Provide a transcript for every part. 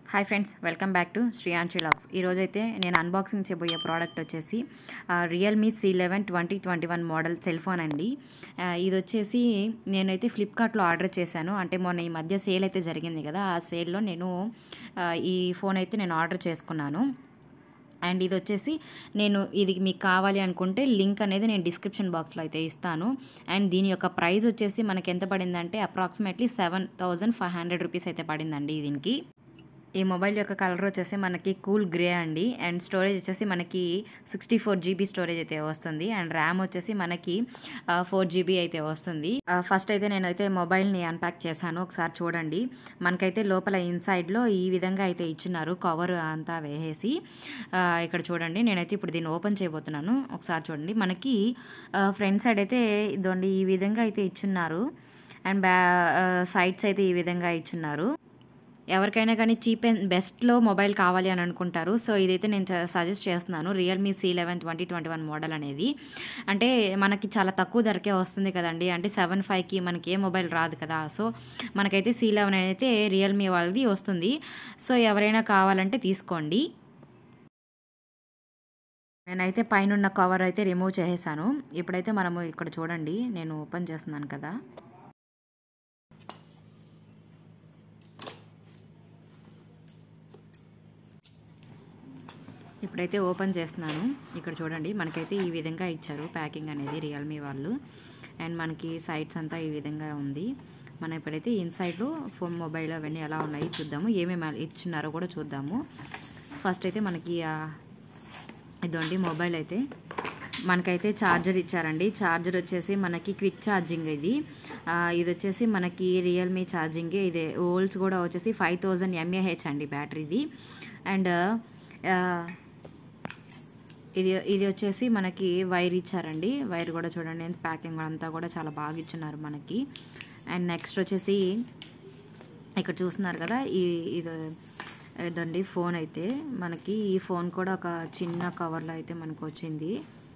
hi friends welcome back to Sriyanchi looks ఈరోజు అయితే నేను అన్బాక్సింగ్ చేయబోయే ప్రోడక్ట్ వచ్చేసి Realme C eleven twenty twenty one model cell phone అండి ఆ, ఇది వచ్చేసి నేనైతే ఫ్లిప్కార్ట్లో ఆర్డర్ చేశాను అంటే మొన్న ఈ మధ్య సేల్ అయితే జరిగింది కదా ఆ సేల్లో నేను ఆ, ఈ ఫోన్ అయితే నేను ఆర్డర్ చేసుకున్నాను అండ్ ఇది వచ్చేసి నేను ఇది మీకు కావాలి అనుకుంటే లింక్ అనేది నేను డిస్క్రిప్షన్ బాక్స్లో అయితే ఇస్తాను అండ్ దీని యొక్క ప్రైస్ వచ్చేసి మనకి ఎంత పడిందంటే approximately seven thousand five hundred rupees అయితే పడిందండి దీనికి ఈ మొబైల్ యొక్క కలర్ వచ్చేసి మనకి కూల్ గ్రే అండి అండ్ స్టోరేజ్ వచ్చేసి మనకి సిక్స్టీ ఫోర్ జీబీ స్టోరేజ్ అయితే వస్తుంది అండ్ ర్యామ్ వచ్చేసి మనకి ఫోర్ జీబీ అయితే వస్తుంది ఫస్ట్ అయితే నేనైతే మొబైల్ని అన్ప్యాక్ చేశాను ఒకసారి చూడండి మనకైతే లోపల ఇన్సైడ్లో ఈ విధంగా అయితే ఇచ్చినారు కవర్ అంతా వేసేసి ఆ, ఇక్కడ చూడండి నేనైతే ఇప్పుడు దీన్ని ఓపెన్ చేయబోతున్నాను ఒకసారి చూడండి మనకి ఫ్రంట్ సైడ్ అయితే ఇదండి ఈ విధంగా అయితే ఇచ్చున్నారు అండ్ బ్యా సైడ్స్ అయితే ఈ విధంగా ఇచ్చున్నారు ఎవరికైనా కానీ చీప్ అండ్ బెస్ట్లో మొబైల్ కావాలి అని అనుకుంటారు సో ఇదైతే నేను సజెస్ట్ చేస్తున్నాను Realme C eleven twenty twenty one model అనేది అంటే మనకి చాలా తక్కువ ధరకే వస్తుంది కదండి అంటే సెవెన్ ఫైవ్కి మనకి ఏ మొబైల్ రాదు కదా సో మనకైతే సి లెవెన్ అయితే రియల్మీ వాళ్ళది వస్తుంది సో ఎవరైనా కావాలంటే తీసుకోండి నేనైతే పైన కవర్ అయితే రిమూవ్ చేసేసాను ఇప్పుడైతే మనము ఇక్కడ చూడండి నేను ఓపెన్ చేస్తున్నాను కదా ఇప్పుడైతే ఓపెన్ చేస్తున్నాను ఇక్కడ చూడండి మనకైతే ఈ విధంగా ఇచ్చారు ప్యాకింగ్ అనేది రియల్మీ వాళ్ళు అండ్ మనకి సైడ్స్ అంతా ఈ విధంగా ఉంది మనం ఇప్పుడైతే ఇన్సైడ్లో ఫోన్ మొబైల్ అవన్నీ ఎలా ఉన్నాయి చూద్దాము ఏమేమి ఇచ్చినారో కూడా చూద్దాము ఫస్ట్ అయితే మనకి ఆ, ఇదండి మొబైల్ అయితే మనకైతే ఛార్జర్ ఇచ్చారండి ఛార్జర్ వచ్చేసి మనకి క్విక్ ఛార్జింగ్ ఇది ఆ, ఇది వచ్చేసి మనకి రియల్మీ ఛార్జింగ్ ఇది ఓల్డ్స్ కూడా వచ్చేసి ఫైవ్ థౌజండ్ ఎంఏహెచ్ అండి బ్యాటరీది అండ్ ఇది ఇది వచ్చేసి మనకి వైర్ ఇచ్చారండి వైర్ కూడా చూడండి ప్యాకింగ్ అంతా కూడా చాలా బాగా ఇచ్చున్నారు మనకి అండ్ నెక్స్ట్ వచ్చేసి ఇక్కడ చూస్తున్నారు కదా ఈ ఇది ఇదండి ఫోన్ అయితే మనకి ఈ ఫోన్ కూడా ఒక చిన్న కవర్లో అయితే మనకు వచ్చింది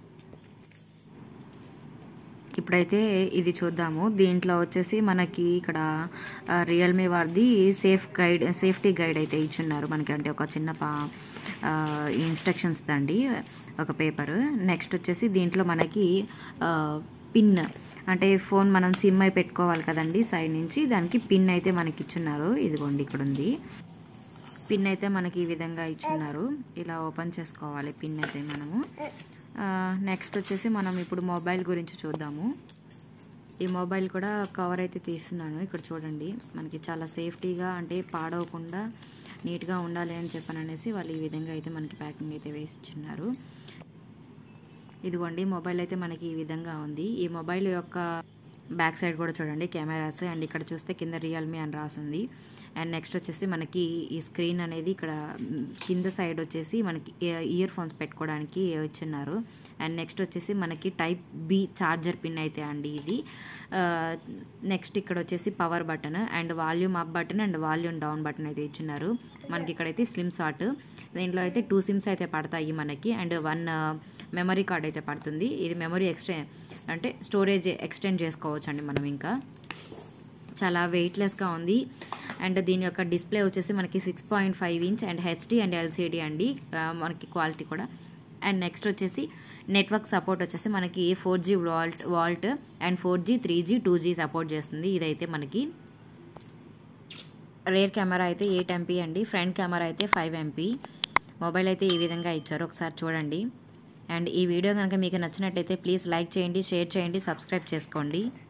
ఇప్పుడైతే ఇది చూద్దాము దీంట్లో వచ్చేసి మనకి ఇక్కడ రియల్మీ వారిది సేఫ్ గైడ్ సేఫ్టీ గైడ్ అయితే ఇచ్చున్నారు మనకి అంటే ఒక చిన్న పా ఇన్స్ట్రక్షన్స్ దండి ఒక పేపర్ నెక్స్ట్ వచ్చేసి దీంట్లో మనకి పిన్ అంటే ఫోన్ మనం సిమ్ అయి పెట్టుకోవాలి కదండి సైడ్ నుంచి దానికి పిన్ అయితే మనకి ఇచ్చున్నారు ఇదిగోండి ఇక్కడ ఉంది పిన్ అయితే మనకి ఈ విధంగా ఇచ్చున్నారు ఇలా ఓపెన్ చేసుకోవాలి పిన్ అయితే మనము నెక్స్ట్ వచ్చేసి మనం ఇప్పుడు మొబైల్ గురించి చూద్దాము ఈ మొబైల్ కూడా కవర్ అయితే తీస్తున్నాను ఇక్కడ చూడండి మనకి చాలా సేఫ్టీగా అంటే పాడవకుండా నీట్గా ఉండాలి అని చెప్పని అనేసి వాళ్ళు ఈ విధంగా అయితే మనకి ప్యాకింగ్ అయితే వేసి ఇచ్చిన్నారు ఇదిగోండి మొబైల్ అయితే మనకి ఈ విధంగా ఉంది ఈ మొబైల్ యొక్క బ్యాక్ సైడ్ కూడా చూడండి కెమెరాస్ అండ్ ఇక్కడ చూస్తే కింద రియల్మీ అని రాసింది అండ్ నెక్స్ట్ వచ్చేసి మనకి ఈ స్క్రీన్ అనేది ఇక్కడ మ్, కింద సైడ్ వచ్చేసి మనకి ఇయర్ ఫోన్స్ పెట్టుకోవడానికి ఇచ్చున్నారు అండ్ నెక్స్ట్ వచ్చేసి మనకి టైప్ బి ఛార్జర్ పిన్ అయితే అండి ఇది నెక్స్ట్ ఇక్కడ వచ్చేసి power button and volume up button and volume down button అయితే ఇచ్చున్నారు మనకి ఇక్కడైతే స్లిమ్ షాట్ దీంట్లో అయితే టూ సిమ్స్ అయితే పడతాయి మనకి అండ్ వన్ మెమరీ కార్డ్ అయితే పడుతుంది ఇది మెమరీ ఎక్స్టె అంటే స్టోరేజ్ ఎక్స్టెండ్ చేసుకోవచ్చు అండి మనం ఇంకా చాలా వెయిట్లెస్గా ఉంది అండ్ దీని యొక్క డిస్ప్లే వచ్చేసి మనకి six point five inch and HD and LCD అండి ఆ, మనకి క్వాలిటీ కూడా అండ్ నెక్స్ట్ వచ్చేసి నెట్వర్క్ సపోర్ట్ వచ్చేసి మనకి four G VoLTE VoLTE and four G three G two G support చేస్తుంది ఇదైతే మనకి రేర్ కెమెరా అయితే ఎయిట్ ఎంపీ అండి ఫ్రంట్ కెమెరా అయితే ఫైవ్ ఎంపీ మొబైల్ అయితే ఈ విధంగా ఇచ్చారు ఒకసారి చూడండి అండ్ ఈ వీడియో కనుక మీకు నచ్చినట్టయితే ప్లీజ్ లైక్ చేయండి షేర్ చేయండి సబ్స్క్రైబ్ చేసుకోండి